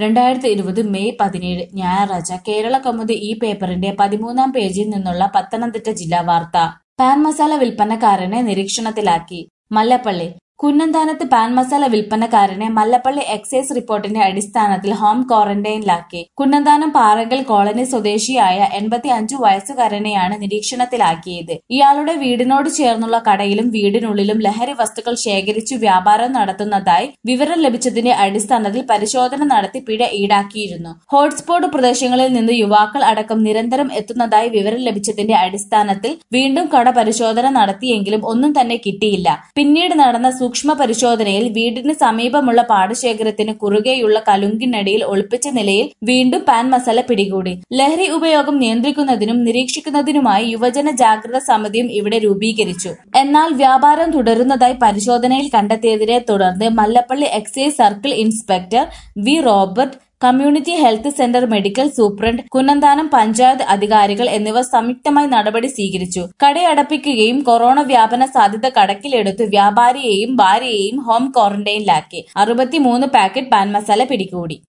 രണ്ടായിരത്തി ഇരുപത് മെയ് പതിനേഴ് ഞായറാഴ്ച കേരള കൗമുദി ഈ പേപ്പറിന്റെ പതിമൂന്നാം പേജിൽ നിന്നുള്ള പത്തനംതിട്ട ജില്ലാ വാർത്ത പാൻ മസാല വിൽപ്പനക്കാരനെ നിരീക്ഷണത്തിലാക്കി മല്ലപ്പള്ളി കുന്നന്താനത്ത് പാൻ മസാല വിൽപ്പനക്കാരനെ മല്ലപ്പള്ളി എക്സൈസ് റിപ്പോർട്ടിന്റെ അടിസ്ഥാനത്തിൽ ഹോം ക്വാറന്റൈനിലാക്കി കുന്നന്താനം പാറങ്കൽ കോളനി സ്വദേശിയായ എൺപത്തി അഞ്ചു വയസ്സുകാരനെയാണ് നിരീക്ഷണത്തിലാക്കിയത് ഇയാളുടെ വീടിനോട് ചേർന്നുള്ള കടയിലും വീടിനുള്ളിലും ലഹരി വസ്തുക്കൾ ശേഖരിച്ചു വ്യാപാരം നടത്തുന്നതായി വിവരം ലഭിച്ചതിന്റെ അടിസ്ഥാനത്തിൽ പരിശോധന നടത്തി പിഴ ഈടാക്കിയിരുന്നു ഹോട്ട്സ്പോട്ട് പ്രദേശങ്ങളിൽ നിന്ന് യുവാക്കൾ അടക്കം നിരന്തരം എത്തുന്നതായി വിവരം ലഭിച്ചതിന്റെ അടിസ്ഥാനത്തിൽ വീണ്ടും കട പരിശോധന നടത്തിയെങ്കിലും ഒന്നും തന്നെ കിട്ടിയില്ല പിന്നീട് നടന്ന സൂക്ഷ്മ പരിശോധനയിൽ വീടിന് സമീപമുള്ള പാടശേഖരത്തിന് കുറുകെയുള്ള കലുങ്കിനടിയിൽ ഒളിപ്പിച്ച നിലയിൽ വീണ്ടും പാൻ മസാല പിടികൂടി ലഹരി ഉപയോഗം നിയന്ത്രിക്കുന്നതിനും നിരീക്ഷിക്കുന്നതിനുമായി യുവജന ജാഗ്രത സമിതിയും ഇവിടെ രൂപീകരിച്ചു എന്നാൽ വ്യാപാരം തുടരുന്നതായി പരിശോധനയിൽ കണ്ടെത്തിയതിനെ തുടർന്ന് Mallappally excise circle inspector V Robert community health centre medical superintendent Kunnanthanam panchayat അധികാരികൾ എന്നിവർ സംയുക്തമായി നടപടി സ്വീകരിച്ചു കടയടപ്പിക്കുകയും കൊറോണ വ്യാപന സാധ്യത കണക്കിലെടുത്ത് വ്യാപാരിയെയും ഭാര്യയെയും ഹോം ക്വാറന്റൈനിലാക്കി അറുപത്തിമൂന്ന് പാക്കറ്റ് പാൻ മസാല പിടികൂടി